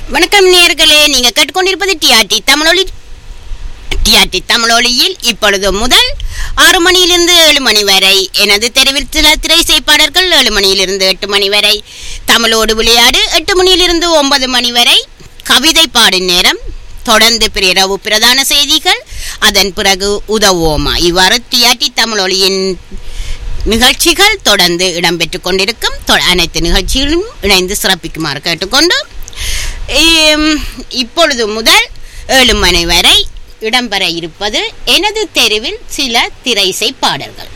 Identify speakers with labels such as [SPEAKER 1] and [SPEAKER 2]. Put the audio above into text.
[SPEAKER 1] வணக்கம் நேயர்களே நீங்க கேட்டுக்கொண்டிருப்பது டிஆர்டி தமிழொலி டிஆர்டி தமிழொலியில் இப்பொழுது முதல் ஆறு மணியிலிருந்து ஏழு மணி வரை எனது தெருவில் சில திரை செய்ப்பாளர்கள் ஏழு மணியிலிருந்து எட்டு மணி வரை தமிழோடு விளையாடு எட்டு மணியிலிருந்து ஒன்பது மணி வரை கவிதை பாடும் நேரம் தொடர்ந்து இரவு பிரதான செய்திகள் அதன் பிறகு உதவோமா இவ்வாறு டிஆர்டி தமிழொலியின் நிகழ்ச்சிகள் தொடர்ந்து இடம்பெற்றுக் கொண்டிருக்கும் தொ- அனைத்து நிகழ்ச்சிகளிலும் இணைந்து சிறப்பிக்குமாறு கேட்டுக்கொண்டு இம், இப்பொழுது முதல் ஏழு மணி வரை இடம்பெற இருப்பது எனது தெருவில் சில திரைசை பாடல்கள்